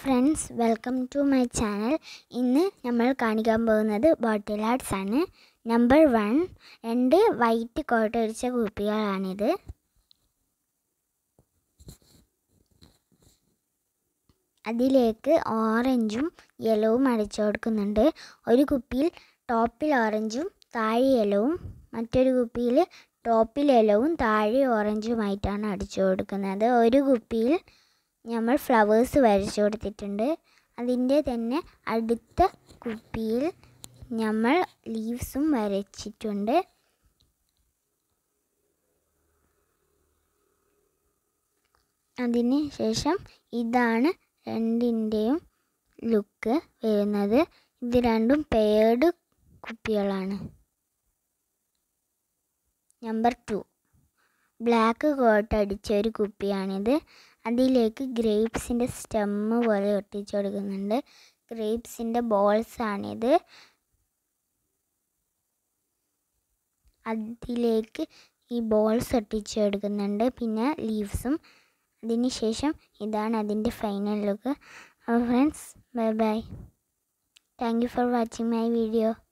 friends welcome to my channel ഇന്ന് നമ്മൾ കാണിക്കാൻ പോകുന്നത് ബോട്ടിൽ ആർട്സ് ആണ് നമ്പർ വൺ രണ്ട് വൈറ്റ് കോട്ടടിച്ച കുപ്പികളാണിത് അതിലേക്ക് ഓറഞ്ചും യെല്ലവും അടിച്ചു കൊടുക്കുന്നുണ്ട് ഒരു കുപ്പിയിൽ ടോപ്പിൽ ഓറഞ്ചും താഴെ യെല്ലവും മറ്റൊരു കുപ്പിയിൽ ടോപ്പിൽ യെല്ലവും താഴെ ഓറഞ്ചുമായിട്ടാണ് അടിച്ചു കൊടുക്കുന്നത് ഒരു കുപ്പിയിൽ നമ്മൾ ഫ്ലവേഴ്സ് വരച്ചു കൊടുത്തിട്ടുണ്ട് അതിൻ്റെ തന്നെ അടുത്ത കുപ്പിയിൽ നമ്മൾ ലീവ്സും വരച്ചിട്ടുണ്ട് അതിന് ശേഷം ഇതാണ് രണ്ടിൻ്റെയും ലുക്ക് വരുന്നത് ഇത് രണ്ടും പേർഡ് കുപ്പികളാണ് നമ്പർ ടു ബ്ലാക്ക് കോട്ട് അടിച്ച ഒരു കുപ്പിയാണിത് അതിലേക്ക് ഗ്രേപ്സിൻ്റെ സ്റ്റെമ്മ് പോലെ ഒട്ടിച്ചു കൊടുക്കുന്നുണ്ട് ഗ്രേപ്സിൻ്റെ ബോൾസ് ആണിത് അതിലേക്ക് ഈ ബോൾസ് ഒട്ടിച്ചു കൊടുക്കുന്നുണ്ട് പിന്നെ ലീവ്സും അതിന് ശേഷം ഇതാണ് അതിൻ്റെ ഫൈനൽ ലുക്ക് അപ്പോൾ friends bye bye thank you for watching my video